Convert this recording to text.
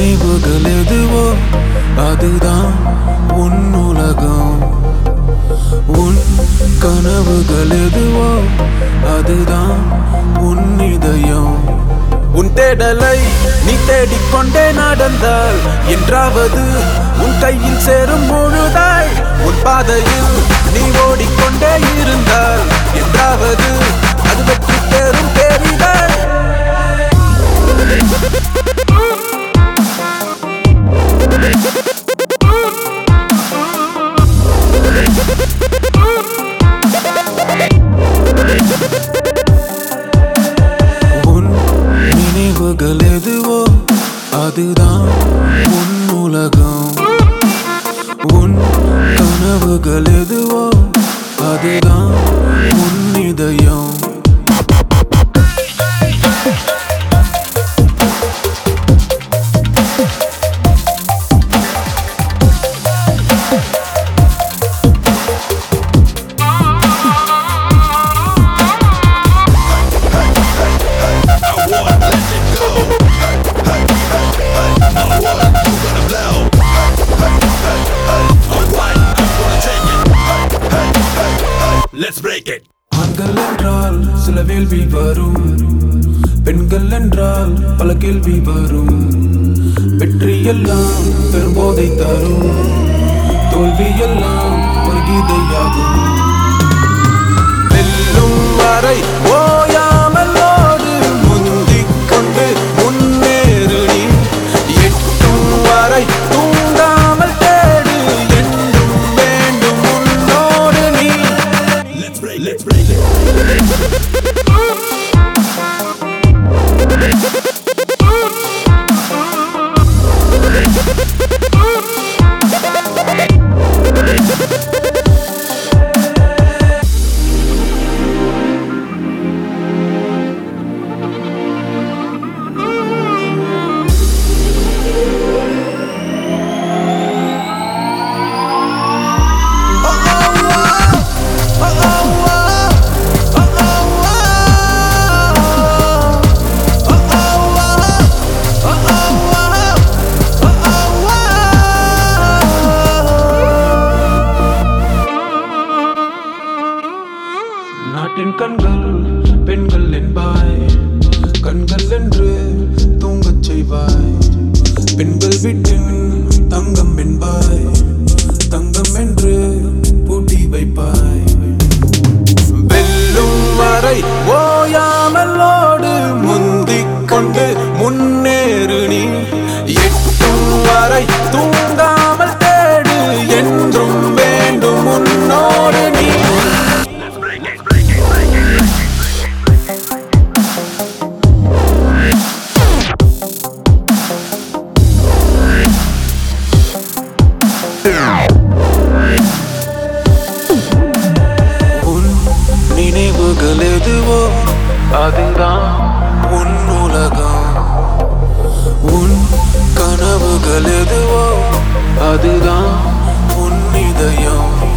நினைவுகள் எதுவோ அதுதான் உன் உலகம் உன் கனவுகள் எதுவோ அதுதான் உன் இதயம் உன் தேடலை நீ தேடிக்கொண்டே நடந்தால் என்றாவது உன் கையில் சேரும் முழுதாய் உன் பாதையில் நீ ஓடிக்கொண்டே இருந்தால் என்றாவது அது வெற்றி பெறும் பெரிதாய் உன் நினைவுகள் எதுவோ அதுதான் உன் உலகம் உன் கனவுகள் எதுவோ அதுதான் உன் இதயம் Let's break it. ஆண்கள் என்றால் சில வேள்வி வரும் பெண்கள் என்றால் பல கேள்வி வரும் வெற்றி எல்லாம் பெரும்போதை தரும் தோல்வி எல்லாம் ஒரு கீதையாகும் வெல்லும் வரை ஓயாமல் ஓடு முந்திக் கொண்டு முன்னேறு நீ எட்டும் வரை தூங்காமல் தேடு என்றும் வேண்டும் உன்னோடு நீ Let's break. Let's break it. நாட்டின் கண்கள் பெண்கள் என்பாய் கண்கள் என்று தூங்கச் செய்வாய் பெண்கள் வீட்டின் தங்கம் என்பாய் தங்கம் என்று பூட்டி வைப்பாய் வெல்லும் வரை ஓயாமல் ஓடு முந்திக் கொண்டு முன்னேறு நீ எட்டும் வரை தூங்காமல் தேடு என்றும் வேண்டும் உன்னோடு நீ உன் நினைவுகள் எதுவோ அதுதான் உன் உலகம் உன் கனவுகள் எதுவோ அதுதான் உன் இதயம்